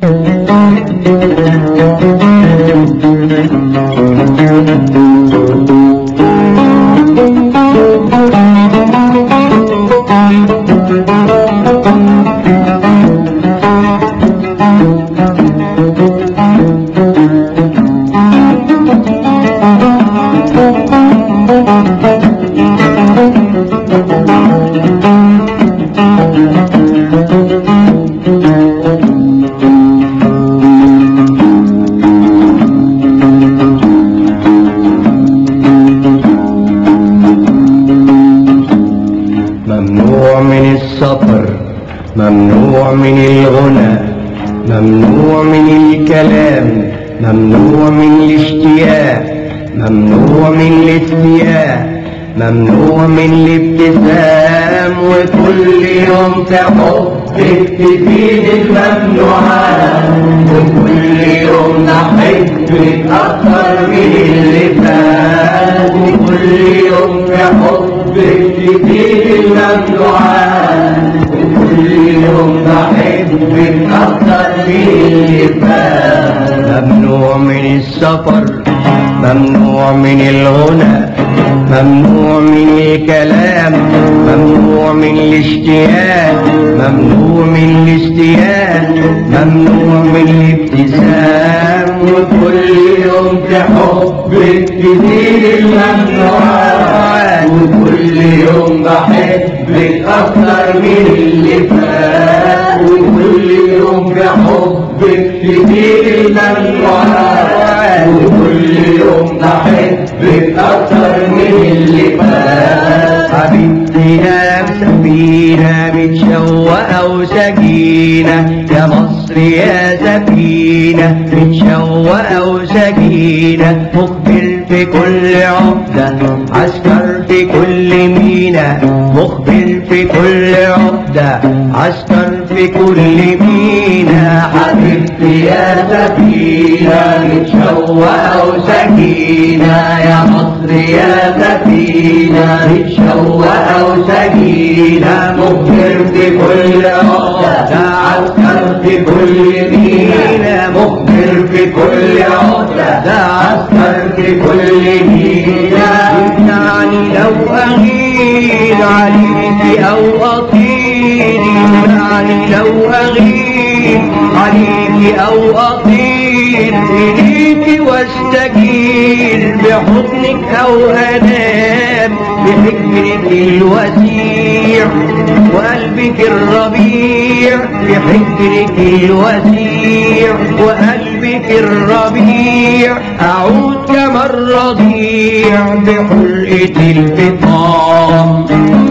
ممنوع من السفر ممنوع من الغنى ممنوع من الكلام ممنوع من الاشتياق ممنوع من الاستياء ممنوع من الابتسام وكل يوم تحبك تزيد الممنوعات وكل يوم نحبك اكتر من اللي فات وكل يوم تحبك تزيد الممنوعات وكل يوم بحبك اكتر من اللي فات ممنوع من السفر ممنوع من الغنى ممنوع من الكلام ممنوع من الاشتياق ممنوع من الاستياء ممنوع من الابتسام وكل يوم تحبك تزيد الممنوعات وكل يوم بحبك اكتر من اللي فات وكل يوم بحبك تزيد الممنوعات وكل يوم بحبك اكتر من اللي فات حبيبتي يا سفينة متشوقة وسكينة يا مصر يا سفينة متشوقة وسكينة مخبر في كل عقدة عسكر في كل مينا مخبر في كل عقدة عسكر في كل مينا حبيبتي يا سفينة متشوقة وسكينة يا مصر يا سفينة متشوقة وسكينة مخبر في كل عقدة عسكر في كل مينا مخبر في كل عقدة عسكر في كل مينا يعني لو أغير عليك أو أطير يعني لو أغير عليك أو أطير إليك واستجير بحضنك أو أنام بحجرك الوسيع وقلبك الربيع بحجرك الوسيع وقلبك الربيع أعود كما الرضيع بحلقة الفطام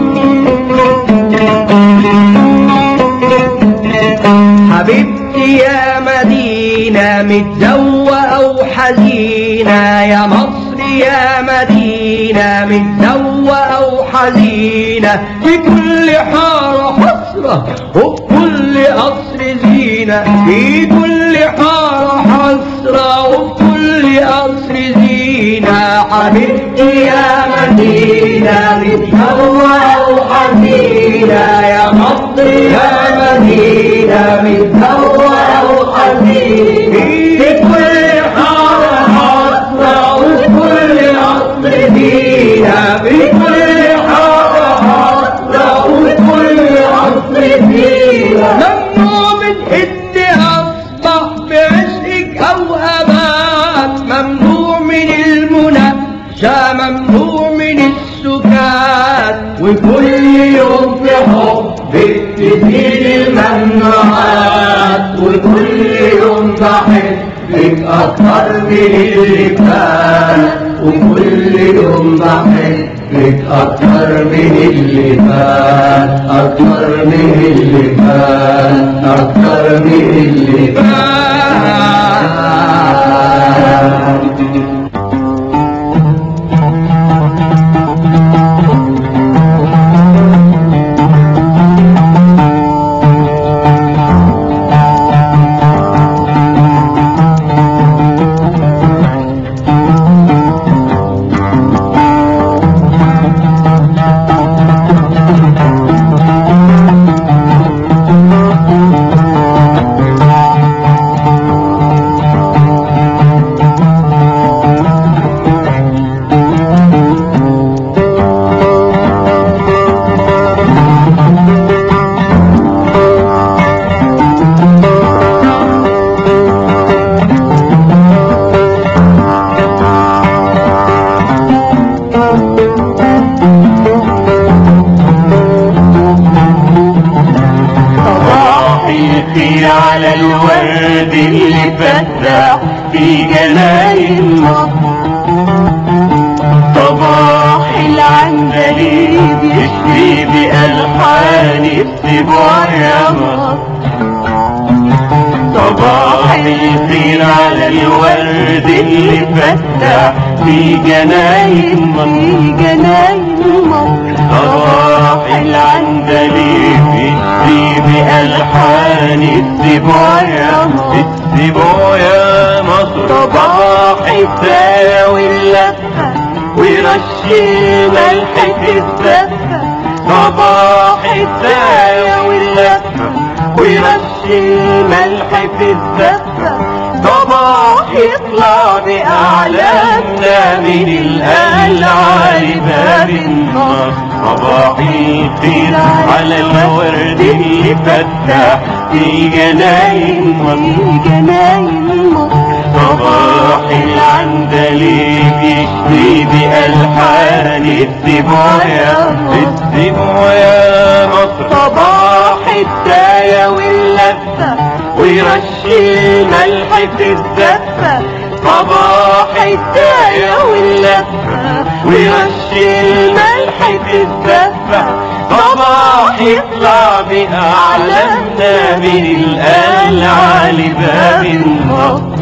حبيبتي يا مدينة متزوقة وحزينة يا مصر يا مدينة متزوقة وحزينة في كل حارة حسرة وفي كل قصر زينة في كل حارة حسرة وفي كل قصر زينة حبيبتي يا مدينة متزوقة وحزينة يا مصر يا مدينة متزوقة وحزينة في كل حارة حسرة وفي كل قصر زينة في كل حارة حسرة وفي كل قصر زينة ممنوع من إن أصبح بعشقك أو أبات ممنوع من المناقشة ممنوع من السكات وكل يوم في حبك تزيد الممنوعات وكل يوم بحبك أكتر من اللي فات وكل يوم بحبك أكتر من اللي فات أكتر من اللي فات أكتر من اللي فات الخير على الورد اللي فتح في جناين مصر صباح العندليب يشفي بألحان السبوع يا مصر صباح الخير على الورد اللي فتح في جناين مصر في جناين مصر صباح العندليب يشفي بألحان السبوع يا مصر السبوع يا مصر صباح الداية واللفة ويرش الملح في الزفة صباح الداية واللفة ويرش الملح في الزفة صباح يطلع بأعلامنا من القلعة لباب النار صباح الخير على الورد اللي فتح في جناين مصر في جناين مصر صباح العندليب يشفي بألحان السبوع يا السبوع يا مصر صباح الداية واللفة ويرش الملح في الزفة صباح الداية واللفة ويرش الملح في الزفة صباح يطلع بأعلامنا من القلعة لباب النصر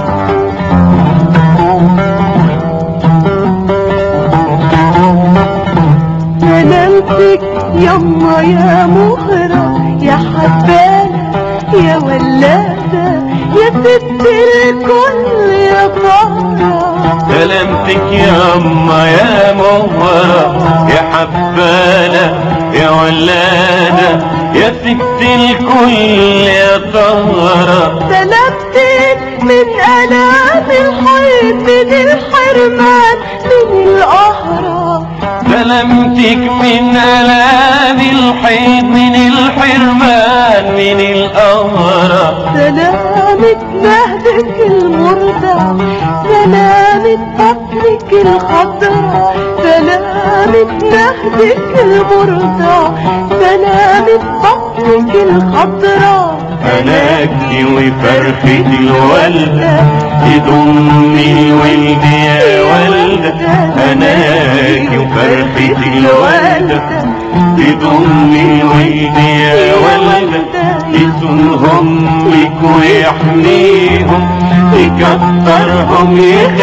سلامتك يما يا مهرة يا حبانة يا ولادة يا ست الكل يا طهرة سلامتك يا أما يا مهرة يا حبانة يا ولادة يا ست الكل يا طهرة سلامتك من آلام الحيط من الحرمان من القهرة سلامتك من آلام الحيط من الحرمان من القهرة سلامة مهدك المرضع سلامة بطنك الخضرا سلامة مهدك المرضع سلامة بطنك الخضرا أناكي وفرحة الوالدة تضم الولد يا والدة أناكي وفرحة الوالدة تضم الولد يا والدة يصونهم لك ويحميهم يكترهم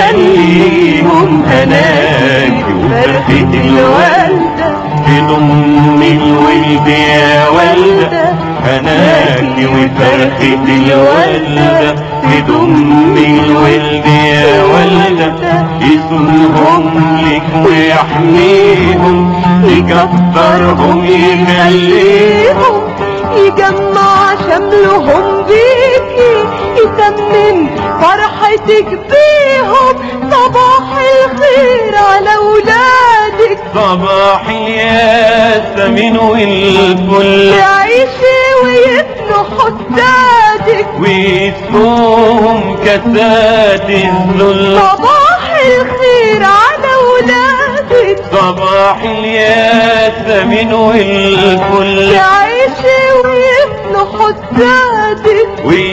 يخليهم أناكي وفرحة الوالدة تضم الولد يا والدة هناكي وفرحة الولدة تضم الولد يا ولدة يصونهم لك ويحميهم يكترهم يخليهم يجمع شملهم بيكي يتمم فرحتك بيهم صباح الخير على ولادك صباح الياسمين والفل يعيشي ويبنوا حدادك ويسقوهم كاسات الذل صباح الخير على ولادك صباح الياسمين والفل يعيشي ويبنوا حدادك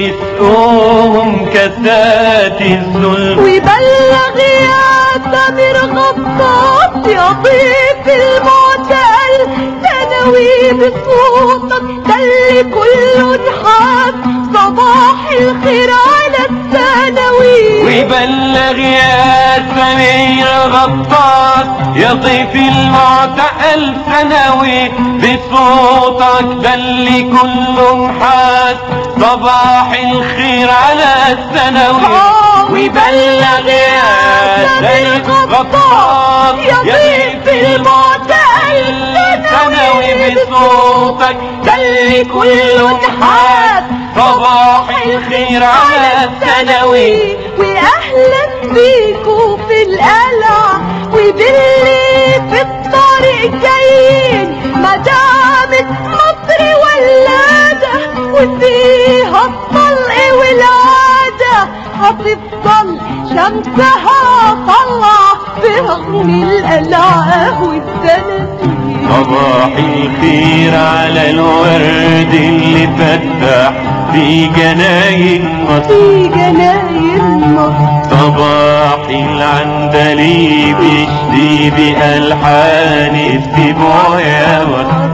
ويسقوهم كاسات الذل ويبلغ يا سمير غطاس يا ضيف المعتقل تنوي بصوتك ده اللي كله نحاس صباح الخير على الثانوي ويبلغ يا سمير غطاس يا ضيف المعتقل ثانوي بصوتك ده اللي كله محاس صباح الخير على الثانوي ويبلغ يا سمير غطاس يا ضيف المعتقل ثانوي بصوتك ده اللي كله نحاس صباح الخير على الثانوي واهلا بيكوا في القلعة وباللي في الطريق جايين مدامة مصر ولادة وفيها الطلق والعادة هتفضل شمسها طلع في رغم القلعة والسنة صباح الخير على الورد اللي فتح في جناين مصر في جناين مصر صباح العندليب يشتي بألحان السبوع يا مصر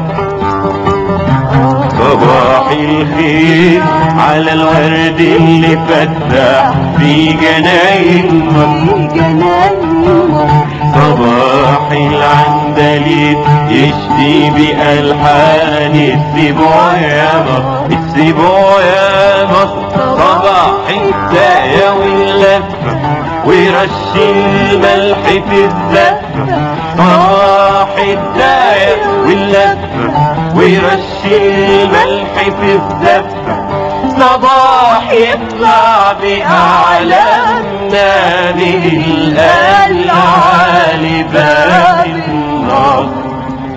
صباح الخير على الورد اللي فتح في جناين مصر في جناين مصر صباح العندليب يشتي بألحان السبوع يا مصر السبوع يا مصر صباح الداية واللفة ويرش الملح في الزفة صباح الداية واللفة ويرش الملح في الزفة صباح يطلع بأعلامنا من القلعة لباب النصر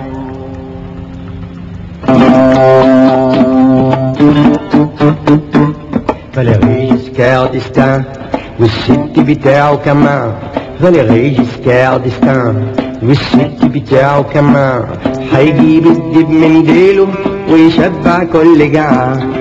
فالغي جسكار ديستان والست بتاعه كمان فالغي جسكار ديستان والست بتاعه كمان هيجيب الدب من ديله ويشبع كل جعان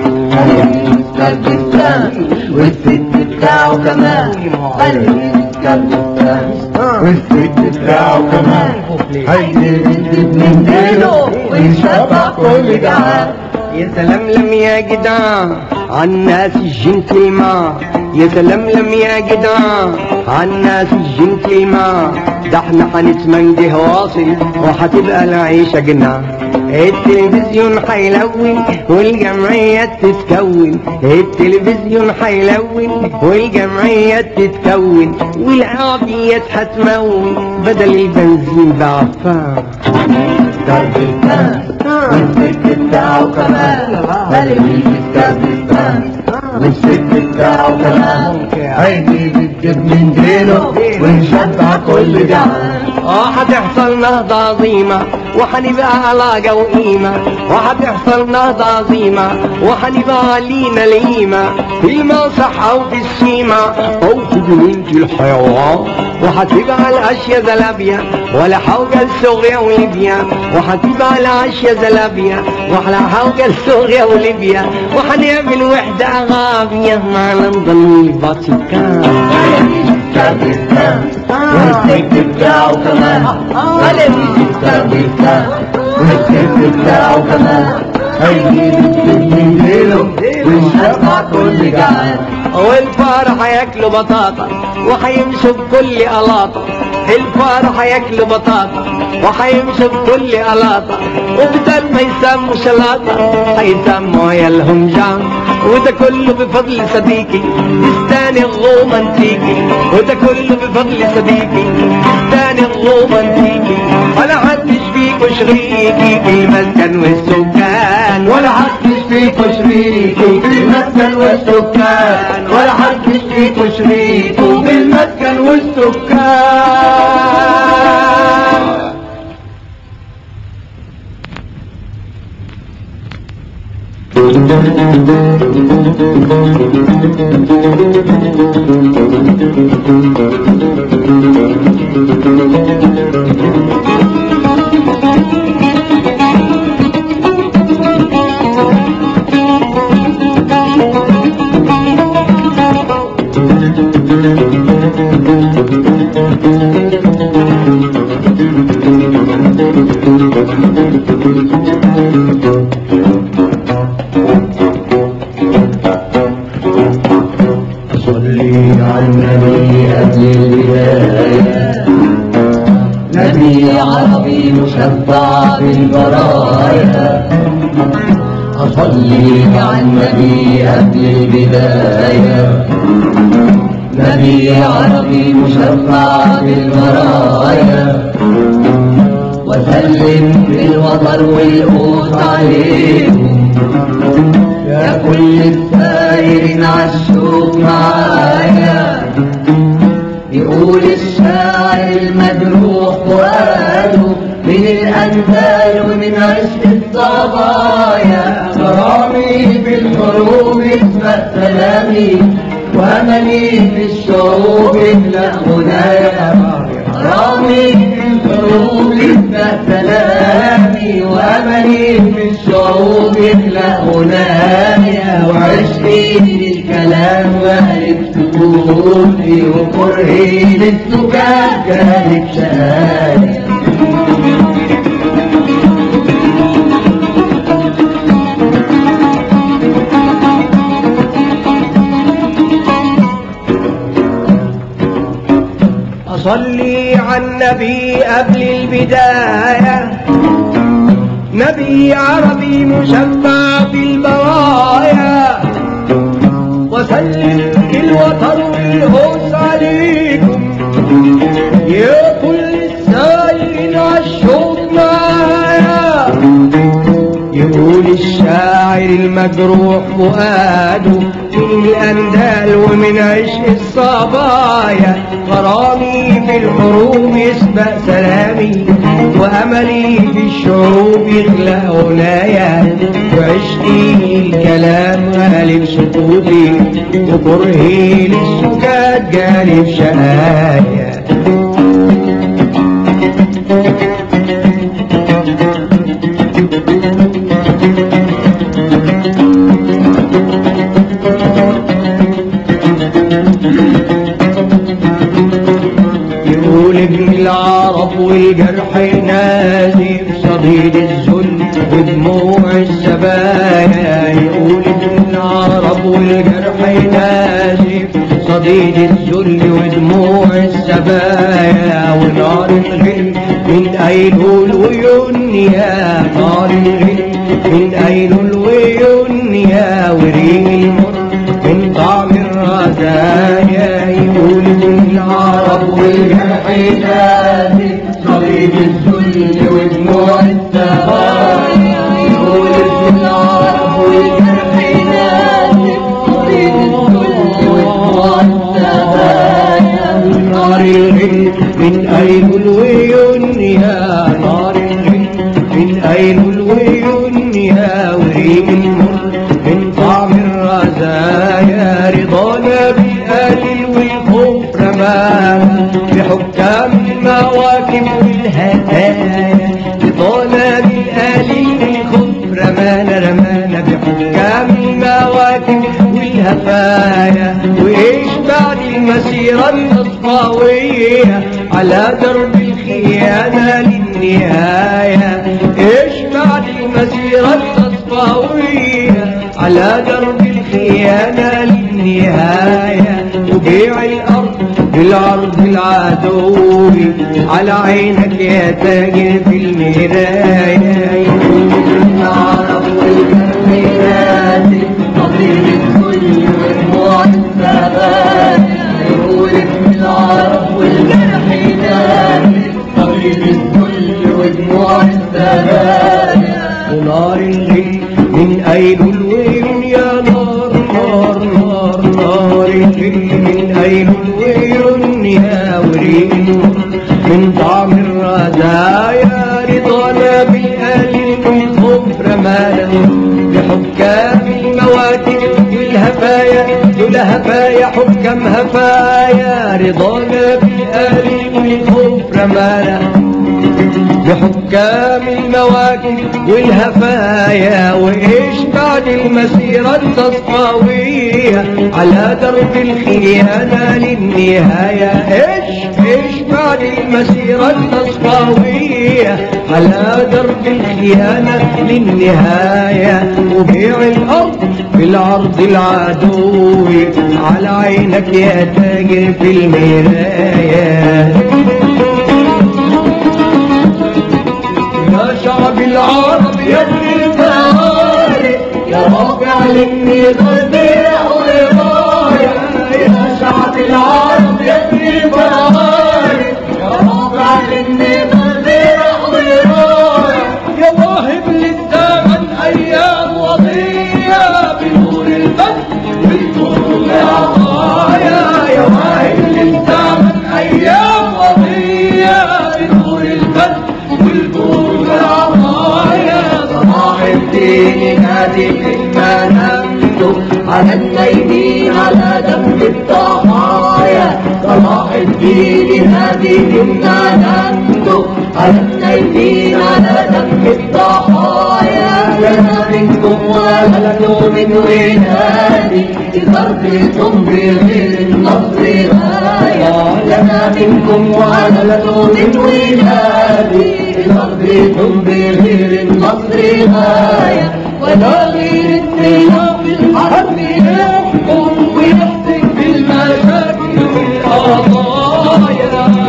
كردستان والست بتاعه كمان قلبي كردستان والست بتاعه كمان هيجيب الدب من ديله ويشبع كل جعان يا سلام لم يا جدعان عالناس الجنتلمان يا سلام لم يا جدعان عالناس الجنتلمان ده احنا هنتمنجه واصل وهتبقى العيشة جنان التلفزيون هيلون والجمعيات تتكون التلفزيون هيلون والجمعيات تتكون والعربيات هتمون بدل البنزين بعفان كردستان والست بتاعه كمان قلبي كردستان والست بتاعه كمان هيجيب الدب من ديله ونشبع كل جعان اه هتحصل نهضة عظيمة وهنبقى علاقة وقيمة وهتحصل نهضة عظيمة وهنبقى لينا القيمة في المسرح أو في السيمة أو في جنينة الحيوان وهتبقى الأشياء زلابية ولا حوجة لسوريا وليبيا وهتبقى الأشياء زلابية ولا حوجة لسوريا وليبيا وهنعمل وحدة غابية مع لندن والفاتيكان كردستان والست بتاعه كمان قلبي كردستان والست بتاعه كمان هيجيب الدب من ديله ونشبع كل جعان والفار هياكلوا بطاطا وهيمشوا بكل قلاطة الفار هياكلوا بطاطا وهيمشوا بكل قلاطة وبدل ما يسموا شلاطة هيسموا يالهم جان وده كله بفضل صديقي دستاني الرومانتيكي وده كله بفضل صديقي دستاني الرومانتيكي ولا حدش فيكوا شريكي في المسكن والسكان ولا حدش فيكوا شريكه بالمسكن والسكان ولا حدش فيكوا شريكه بالمسكن والسكان صلي على النبي قبل البداية نبي عربي مشفع بالبرايا أصلي على النبي قبل البداية نبي عربي مشفع بالبرايا وسلم بالوطن والقوت عليهم يا كل السائرين عالشوق معايا يقول الشاعر المجروح فؤاده من الأنفال ومن عشق الصبايا غرامي في الحروب اسمع سلامي وأملي في الشعوب املأ غنايا غرامي في الحروب اسمع سلامي أملي في الشعوب يخلق غنايا وعشقي للكلام وقلب سكوتي وكرهي للسكات كانت شقايا أصلي على النبي قبل البداية نبي عربي مشفع في البرايا وسلم الوطن والهوس عليكم يا كل السايرين عالشوق معايا يقول الشاعر المجروح فؤاده من الأندال ومن عشق الصبايا غرامي في الحروب يسبق سلامي وأملي في الشعوب يخلق غنايا وعشقي الكلام غالب سكوتي وكرهي للسكات جالب شقايا يقول ابن العرب والجرح ينادي بصديد الذل ودموع السبايا يقول ابن العرب والجرح ينادي صديد الذل ودموع السبايا ونار الغل من أيلول وينيا نار الغل من أيلول وينيا وريق المر من طعم الرزايا يقول ابن العرب والجرح ينادي صليب الذل ودموع السبايا يقول ابن العرب والجرح ينادي صليب الذل ودموع السبايا نار الغل من أيل الوينيا نار الغل من أيل الوينيا وريق المر من طعم الرزايا رضانا بالآل والخوف رمانا بحكام المواكب والهدايا رضانا بالآل والخوف رمانا رمانا بحكام المواكب والهفايا وإيش بعد المسيرة الأصفاوية على درب الخيانة للنهاية إيش بعد المسيرة الأصفاوية على درب الخيانة للنهاية وبيع الأرض بالعرض العدوي على عينك يا تاجر في المراية العرب والجرح ينادي صليب الذل ودموع السبايا يقول ابن العرب والجرح ينادي صليب الذل ودموع السبايا ونار الغل من أيل الويل يا نار نار نار نار الغل من أيل الويل يا وريق النور من طعم الرزايا رضانا بالآل والخوف رمانا بحكام المواتب والهفايا والهفايا حكم هفايا رضانا بالآل والخوف رمانا بحكام المواكب والهفايا وإيش بعد المسيرة التصفاوية على درب الخيانة للنهاية إيش إيش بعد المسيرة التصفاوية على درب الخيانة للنهاية وبيع الأرض بالعرض العدوي على عينك يا تاجر في المراية يا شعب العرب يا ابن الفارق يا رافع للني ضربيع ورايا يا شعب العرب يا ابن الفارق يا رافع للني ضربيع ورايا يا واهب للزمن ايام وضية بنور البدر والنور العطايا يا واهب للزمن ايام وضية بنور البدر والنور العطايا صلاح الدين نادي كلمة نمته على النايمين على دم الضحايا صلاح الدين نادي كلمة نمته على النايمين على دم الضحايا لنا منكم ولكم من ولادي فرقكم بغير النصر غاية لنا منكم ولكم من ولادي فرقكم بغير النصر غاية ولا غير السيف في الحرب يحكم ويحسن بالمشاكل والقضايا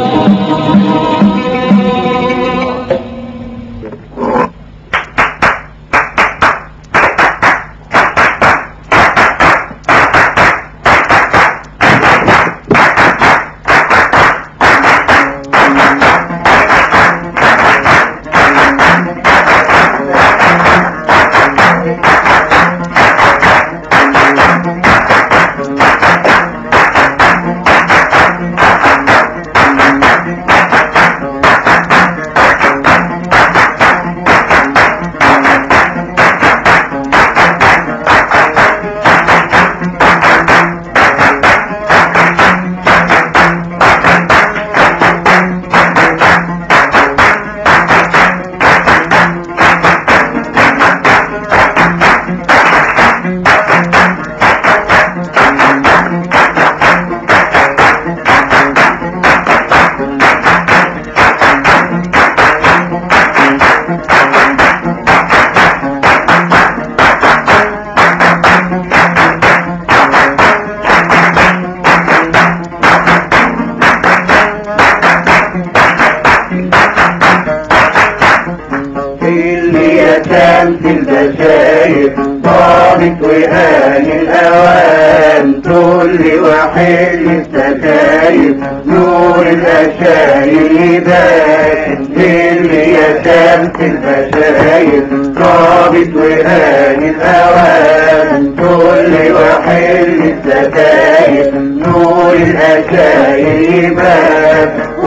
اليتام في البشاير طابت وهان الأوان طل وحل الستاير نور الأشاير يبان اليتام في البشاير طابت وهان الأوان طل وحل الستاير نور الأشاير يبان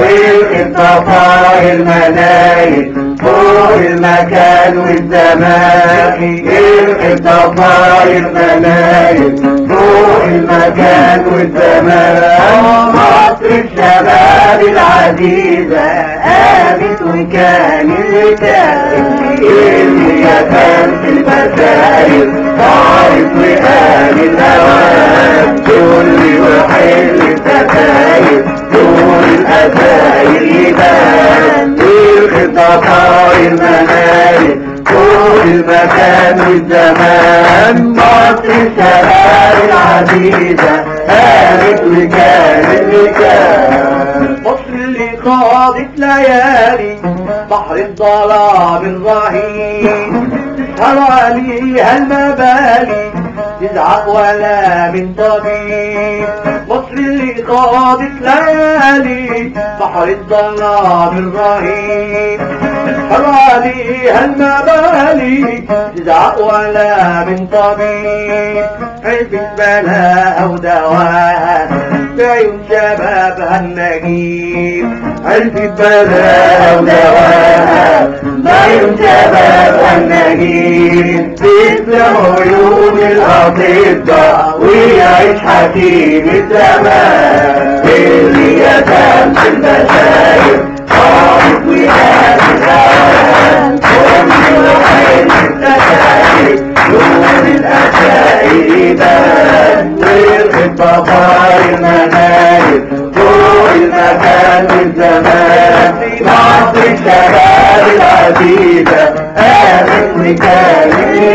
والخطفاء المنايل فوق المكان والزمان الخطفاء المنايل فوق المكان والزمان مصر الشباب العزيزة قامت وكان الكافر اللي يفهم في المسائل طارت وقال الأوان كل وحل الستاير دور الأساير يبان الخطفاء المنايل طول المكان والزمان مصر الشباب العزيزة قامت وكانت مكان مصر اللي قاضت ليالي بحر الظلام الرهيب تسهر عليها المبالي تزعق ولا من طبيب مصر اللي قاضت ليالي بحر الظلام الرهيب تسهر عليها المبالي تزعق ولا من طبيب عزة بلاها ودواها بعيون شبابها النجيب عرفت بلاها ودواها بعيون شبابها النجيب تسلم عيون الأطباء ويعيش حكيم الزمان اللي يتم في المشايخ خالد ويهاب الأوان كل وحيد التشايخ نور الأشائر يبان والخطفاء المنايل فوق المكان والزمان مصر الشباب العزيزة قامت وكان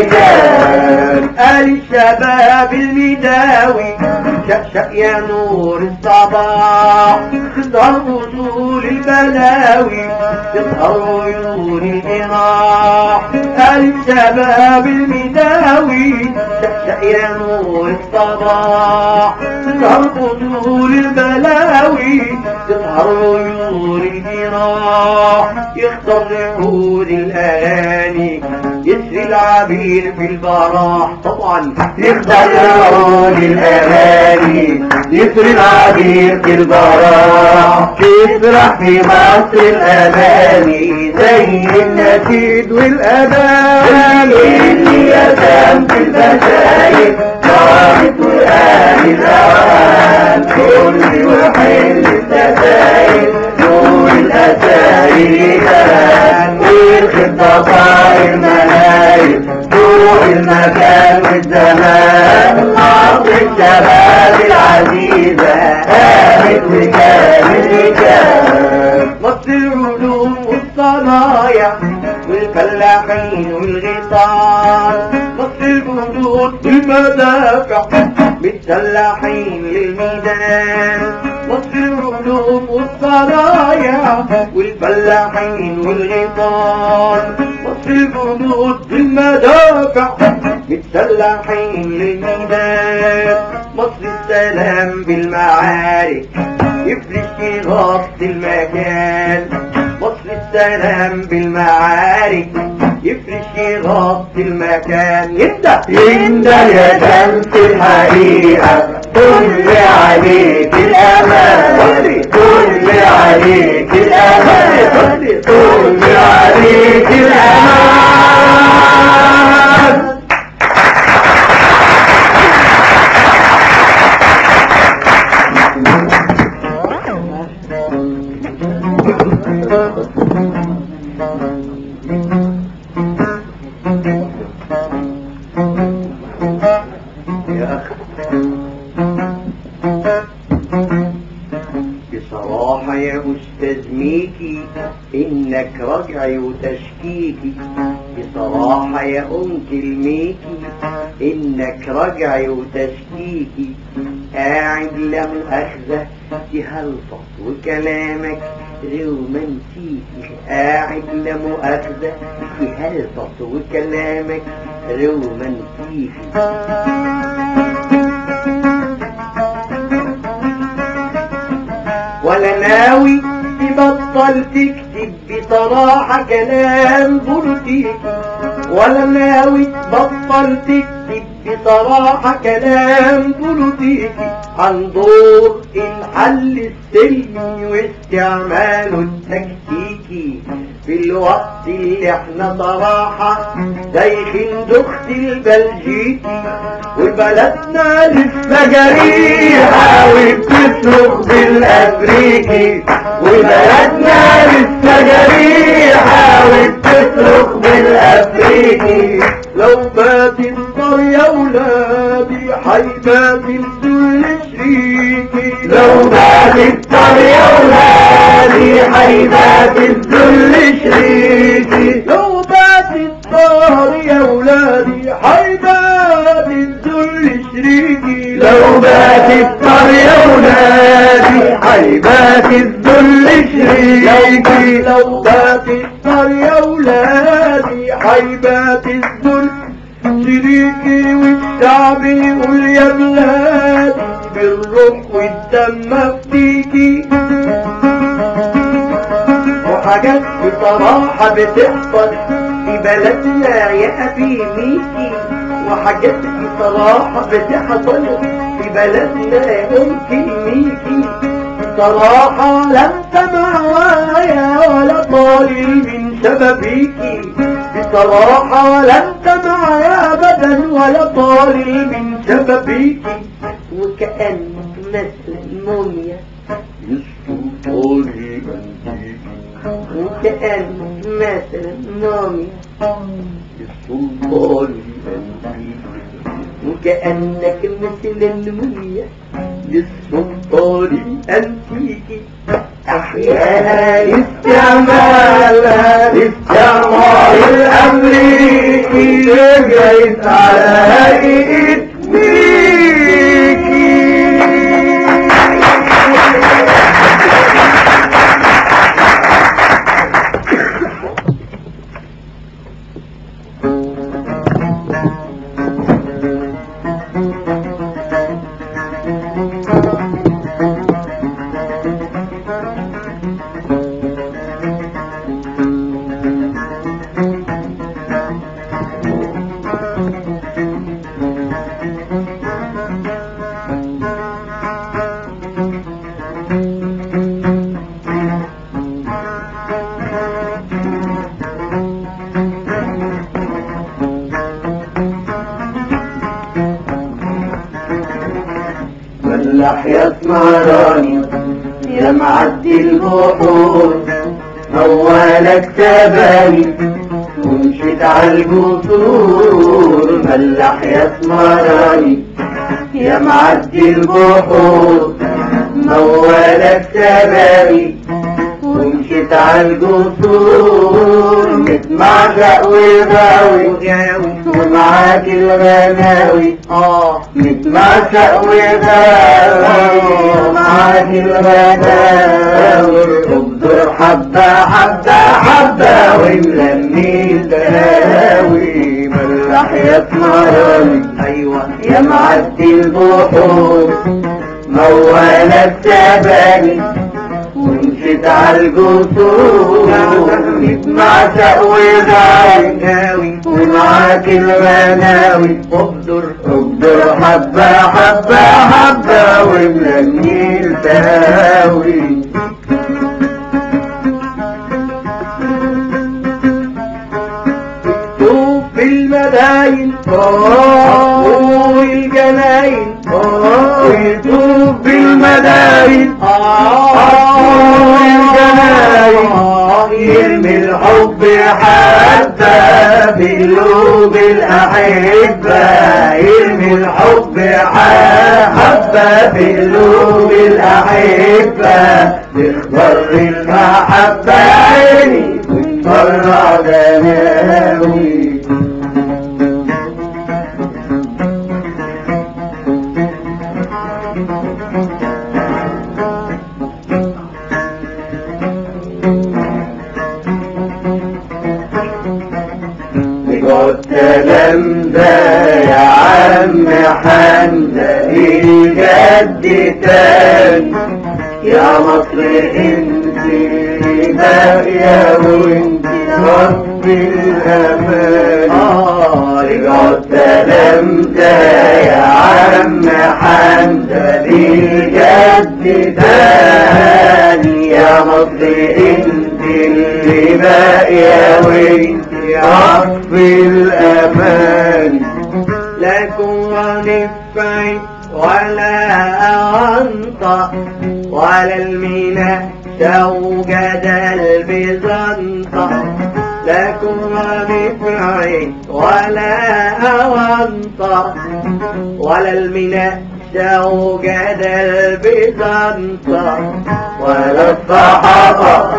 مكان قال الشباب المداوي شقشق يا نور الصباح تظهر وصول البلاوي تظهر عيون الإراح قال الشباب المداوي شقشق يا نور الصباح تظهر وصول البلاوي تظهر عيون الإراح يختار عود الأغاني يسري العبير في البراح طبعا يخترعون الأغاني يسري العبير في البراح تسرح في مصر الأماني زي النشيد والأذان اللي يتم في البشاير صارت وآل الأوان كل وحل الستاير نور الأساير يبان والخطفاء المنايل روح المكان والزمان مصر الشباب العزيزة قامت وكانت رجال مصر العلوم والصنايع والفلاحين والغيطان مصر الجنود بالمدافع بالفلاحين للميدان مصر العلوم والصنايع والفلاحين والغيطان مصر الجنود بالمدافع بالفلاحين للميدان مصر السلام بالمعارك يفرش يغطي المكان مصر السلام بالمعارك يفرش يغطي المكان يبدأ يندى يا شمس الحقيقة كل عليك الأمان كل عليك الأمان كل عليك الأمان يا أخي بصراحة يا أستاذ ميكي إنك رجعي وتشكيكي بصراحة يا أنكل ميكي إنك رجعي وتشكيكي قاعد لا مؤاخذة تهلفظ وكلامك رومانسيكي قاعد لا مؤاخذة تهلفظ وكلامك رومانسيكي ولا ناوي تبطل تكتب بصراحة كلام بوليتيكي ولا ناوي تبطل تكتب بصراحة كلام بوليتيكي عن دور الحل السلمي واستعماله التكتيكي في الوقت اللي احنا صراحة دايخين دخت البلجيكي وبلدنا لسه جريحة وبتصرخ بالأمريكي وبلدنا لسه جريحة وبتصرخ بالأمريكي لو بات الدار يا ولادي حيبات الذل شريكي لو بات الطر يا ولادي حيبات الذل شريكي لو بات الدار يا ولادي حيبات الذل شريكي لو بات الطر يا ولادي حيبات الذل شريكي لو بات الدار يا ولادي حيبات الذل شريكي والشعب يقول يا بلادي بالروح والدم افتيكي وحاجات بصراحة بتحصل في بلدنا يا أبي ميكي وحاجات بصراحة بتحصل في بلدنا يا ممكن ميكي بصراحة لا انت معايا ولا طالل من شبابيكي بصراحة ولا انت معايا ابدا ولا طالل من شبابيكي وكأنك مثل موميا يسطولي وكأنك مثل موميا يسطولي وكأنك مثل الموميا للسلطان أنتيكي أحيانا استعمال الاستعمار الامريكي جايز على هيئة ميكي فلاح يا اسمراني يا معدي البحور موالك تباني ومشيت على الجسور اسمراني يا معدي البحور مولك سبابي ومشيت عالجسور متمعشق وغاوي ومعاك الغناوي اه متمعشق وغاوي ومعاك الغناوي ابدر حبة حبة حبة وملمي الدهاوي ملح يا اسمراني ايوه يا معدي البحور مولك سبابي ومشيت عالجسور متمعشق وغاوي ومعاك الغناوي ابدر ابدر حبة حبة حبة وملمي التهاوي مكتوب في المداين حقوق الجناين مكتوب في المداين حقوق الجناين يرمي الحب حتى في قلوب الأحبة يرمي الحب حتى في قلوب الأحبة تخضر المحبة عيني وتفرع دماوي والكلام ده يا عم حمزة الجد تاني يا مصر انت باقية وانت رب الامان اه رجع الكلام ده يا عم حمزة الجد تاني يا مصر انت اللي باقية وانت رب الامان لكم ونفعي ولا أنطق ولا المينا توجد البزنطة لكم ونفعي ولا أنطق ولا المينا توجد البزنطة ولا الصحابة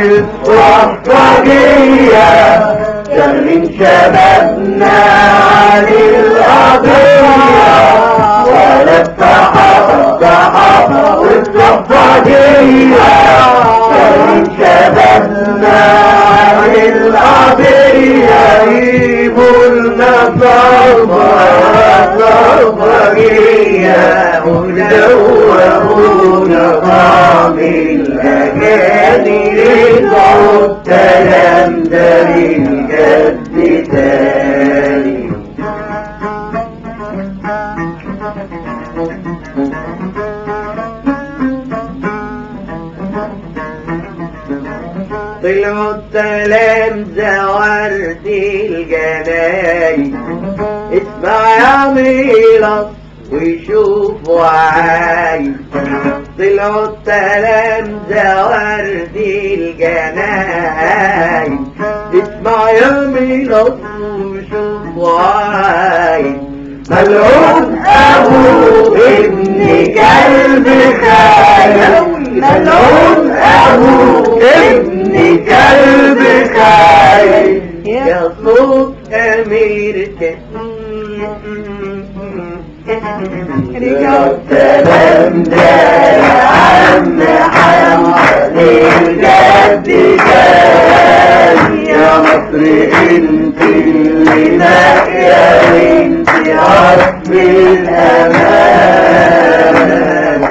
والصحفجية شغلين شبابنا عن القضية ولا الصحابة الصحابة والصحفجية شغلين شبابنا عن القضية يجيبوا لنا صرفة صرفجية ودورونا طعم الأغاني رجعوا الكلام ده للجد تاني طلعوا السلام زورت الجناين اسمع يا ميلاد وشوف وعاي طلعوا السلام زورت الجناين اسمع يا ميلاد وشوف وعاي ملعون ابو ابن كلب خايف ملعون ابو ابن كلب خايف يا صوت اميرتك رجع السلام ده يا عم حمد الجد تاني يا مصر انت اللي باقية وانت رب الامان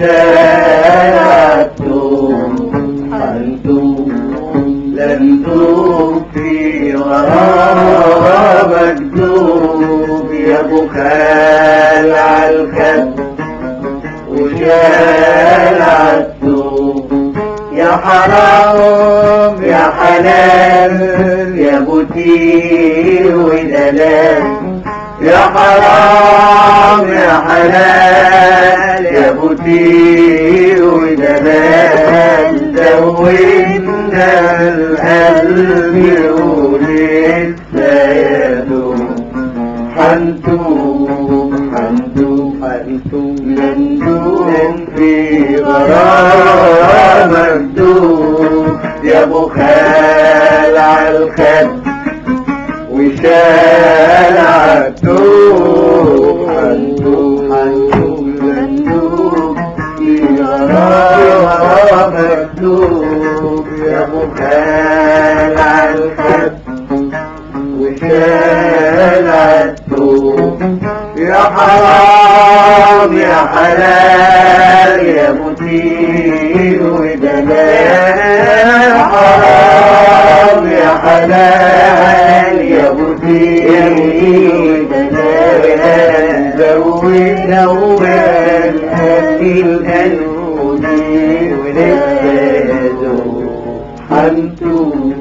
وشال عالتوب حنتوب لن توب في غرامك دوب يا ابو خال عالخد وشال عالتوب يا حرام يا حلال يا بوتي ودلال يا حرام يا حلال يا بوتي ودلال زودنا القلب ولسه يدوم حنتوب حنتوب حنتوب لندوم في غرامك دوب يا ابو خال عالخد وشال عالتوب حنتوب حنتوب لندوم في غرامك دوب يا ابو خال عالخد وشال عالتوب يا حرام يا حلال يا مثير ودلال يا حرام يا حلال يا مثير ودلال زود نوال أهل الأنودي ولسه حنتوب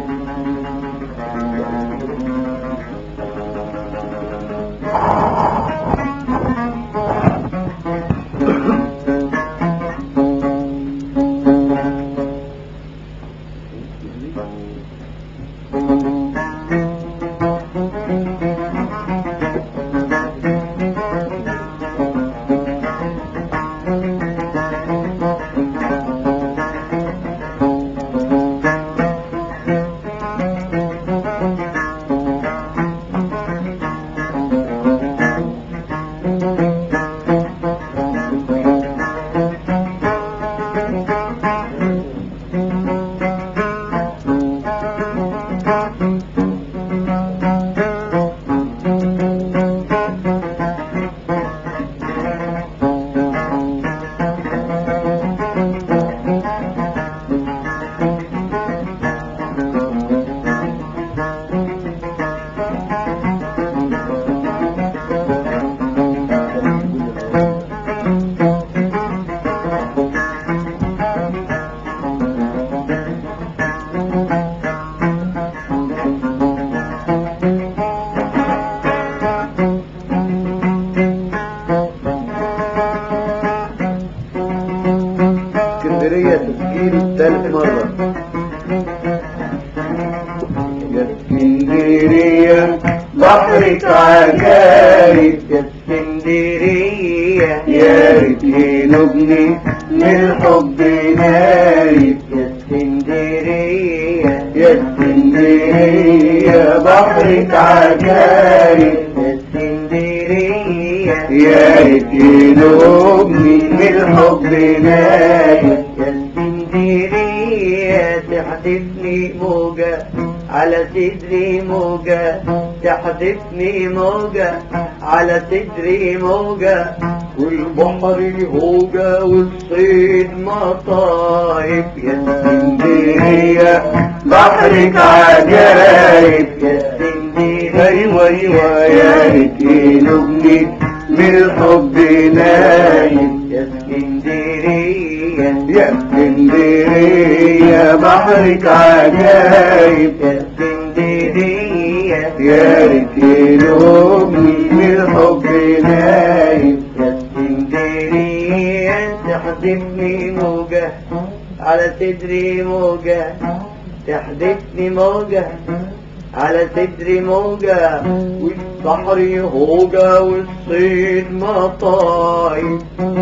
اسكندرية تسجيل ثالث مرة يا اسكندرية بحرك عجايب يا اسكندرية يا ريت ينوبني من الحب نايب يا اسكندرية يا اسكندرية بحرك عجايب يا اسكندرية يا ريت ينوبني من الحب نايب يا اسكندرية تحدفني موجة على صدري موجة تحدفني موجة على صدري موجة والبحر هوجة والصيد مطايب يا اسكندرية بحرك عجايب يا اسكندرية ايوه ايوه يا ريت ينوبني من الحب نايم يا اسكندرية يا اسكندرية بحرك عجايب يا اسكندرية يا ريت ينوبني من الحب نايم يا اسكندرية تحدفني موجة على صدري موجة تحدفني موجة على صدري موجة والبحر هوجة والصيد مطايب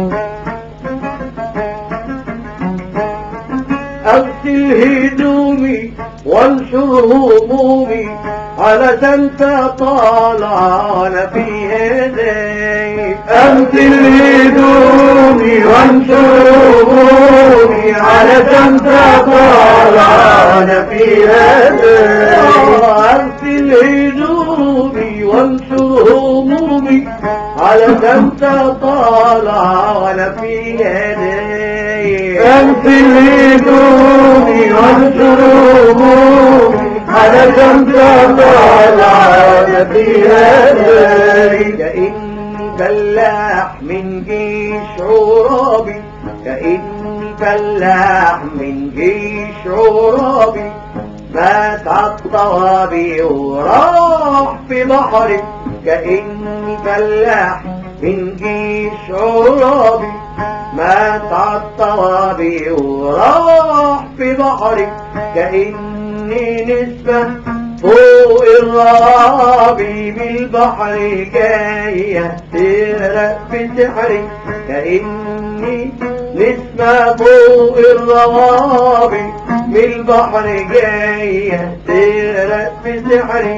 أغسل هدومي وانشر همومي على انت طالع انا في هداي أغسل هدومي وانشر همومي على انت طالع انا في هداي أغسل هدومي وانشر همومي على انت طالع وانا في يدي امثل هدومي وانشرومي على شمس طالع في يدي كأني فلاح من جيش عرابي كأني فلاح من جيش عرابي مات عالطوابي وراح في بحري كأني فلاح من جيش عرابي مات عالطوابي وراح في بحري كأني نسبة فوق الرابي من البحر جاية تغرق بسحري كأني نسمة فوق الروابي من البحر جاية تغرق بسحري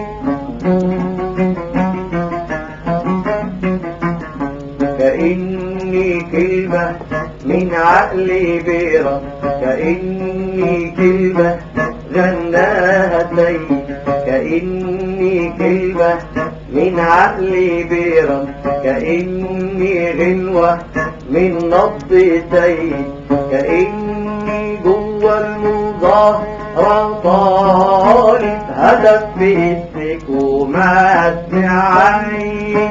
كأني كلمة من عقلي بيرة كأني كلمة غناها سيد كأني كلمة من عقلي بيرة كأني غنوة من نبض سيد كأني جوه المظاهرة طالب هدف باسمك وما عين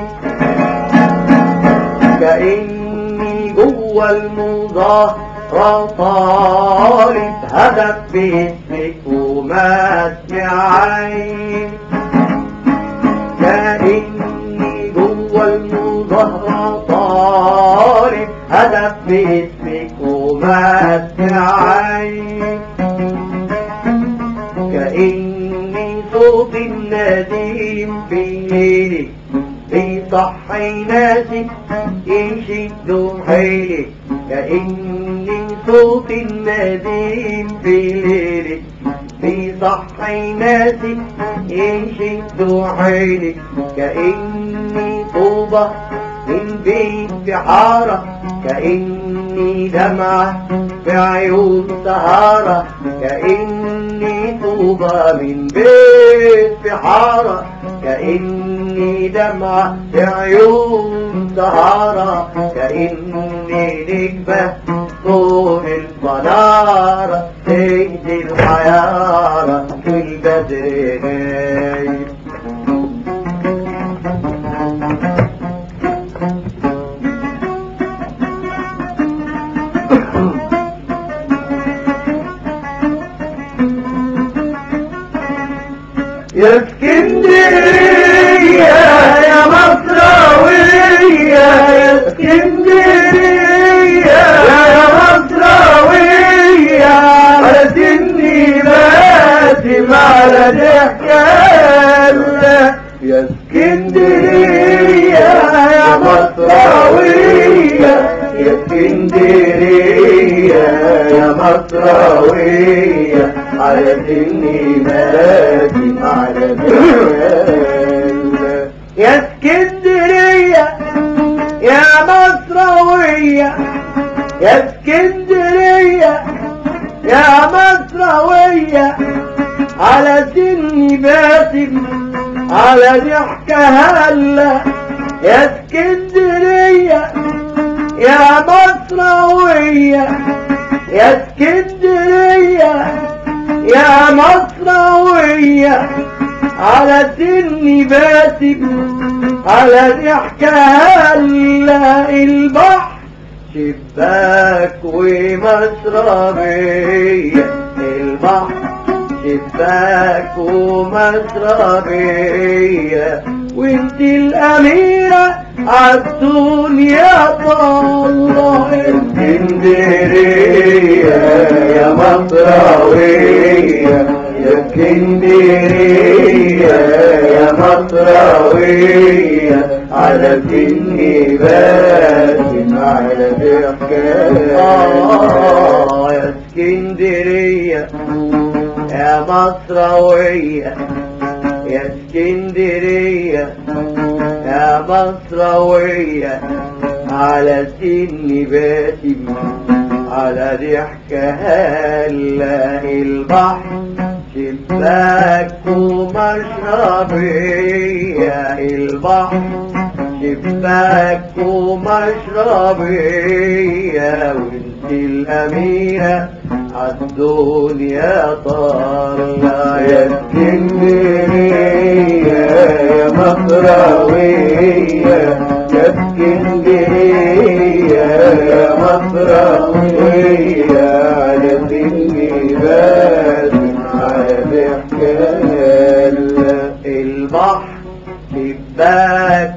كأني جوه المظاهرة طالب هدف باسمك وما عين كأني جوه المظاهرة طالب هدف باسمك وما عين كأني صوت النديم في ليلي بيصحي ناسي يشدوا حيلي كأني صوت النديم في ليلي بيصحي ناسي يشدوا حيلي كأني طوبة من بيت بحارة كأني دمعة في عيون سهارة كأني طوبة من بيت بحارة كأني دمعة في عيون سهارة كأني نجمة فوق الفنارة تهدي الحيارة والبدر غايب يا اسكندرية يا مصراوية يا اسكندرية يا مصراوية على سني باسم على ضحكة يا اسكندرية يا مصراوية يا اسكندرية يا مصراوية على سني باسم على ضحكة يا اسكندرية يا مصراوية يا اسكندرية يا مصراوية على سني باسم على ضحكة هلا يا اسكندرية يا مصراوية يا اسكندرية يا مصراوية على سني باسم على ضحكة هلا البحر شباك ومشربية البحر شباك ومشربية وانت الأميرة عالدنيا طالة اسكندرية يا مصراوية يا اسكندرية يا مصراوية على سني باسم على ضحكة آه يا اسكندرية يا مصراوية يا اسكندرية يا مصراوية على سني باسم على ضحكة هلا البحر شباك ومشربية البحر شباك ومشربية وانت الأميرة عالدنيا طالعة يا اسكندرية يا مصراوية يا اسكندرية يا مصراوية على سني باسم على حكاية البحر شباك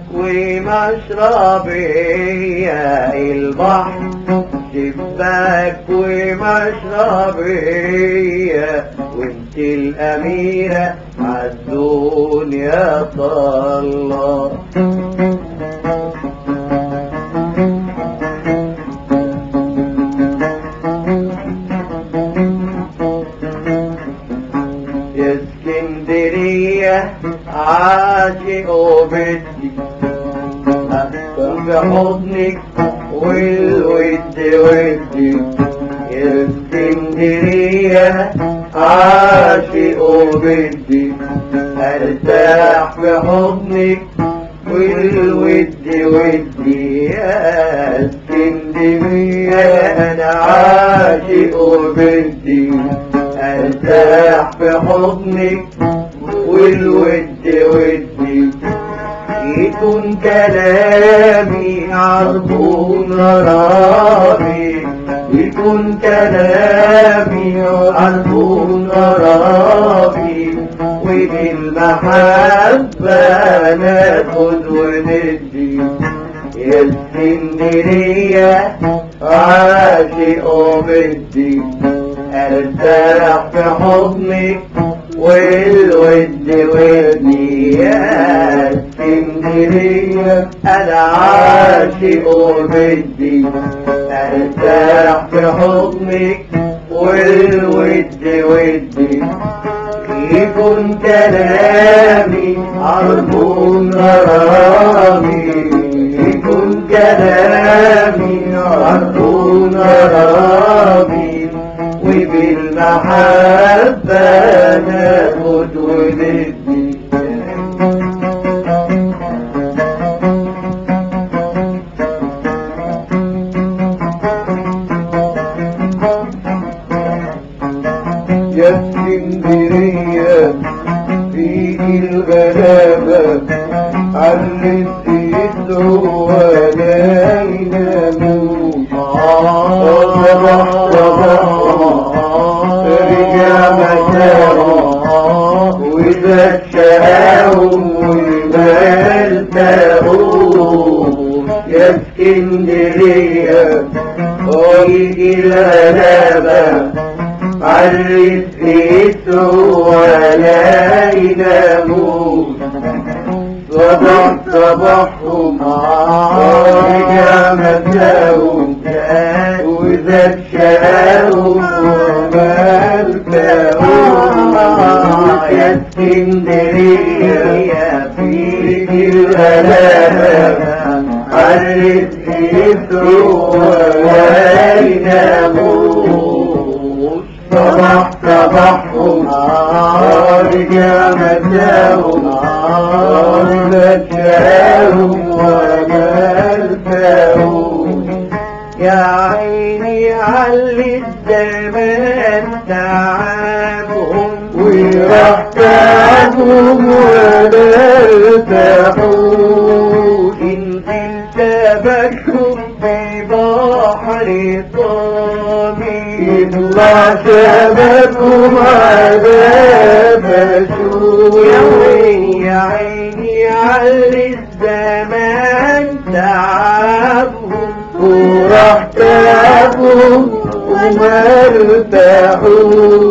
ومشربية البحر شباك ومشربية وانت الأميرة عالدنيا طلع يا اسكندرية عاشق وبدي أدخل بحضنك والود ودي يا اسكندرية عاشق وبدي ارتاح بحضنك والود ودي يا اسكندرية انا عاشق وبدي ارتاح بحضنك والود ودي يكون كلامي عرضون رابي يكون كلامي عرضون رابي وبالمحبة ناخد وندي يا اسكندرية عاشق وبدي ارتاح في حضنك والود ودي يا اسكندرية انا عاشق وبدي ارتاح في حضنك والود ودي يكون كلامي عرض غرامي يكون كلامي عرض غرامي وبالمحبة ناخد وندي يا اسكندرية في الغلابة علت يدعو ولا ينامون صبح صبح رجع مساهم وإذا شقاهم والمال تاهوم يا اسكندرية ويجي الغلابة عرف بيته ولا ينامون صبح صبحهم رجع مساهم وإذا شقاهم ومال تاهوم يا اسكندرية في الغلابة عرف بيته ولا ينامون صبح صبحهم رجع مساهم نجاهم وملكاهم يا عيني علي الزمان تعبهم وراح تعبهم ولا ارتاحوا انزل تبكهم في بحر طامي يطلع شبكهم عذاب شو يا عيني يا عيني علي الزمان تعبهم وراح تعبهم وما ارتاحوا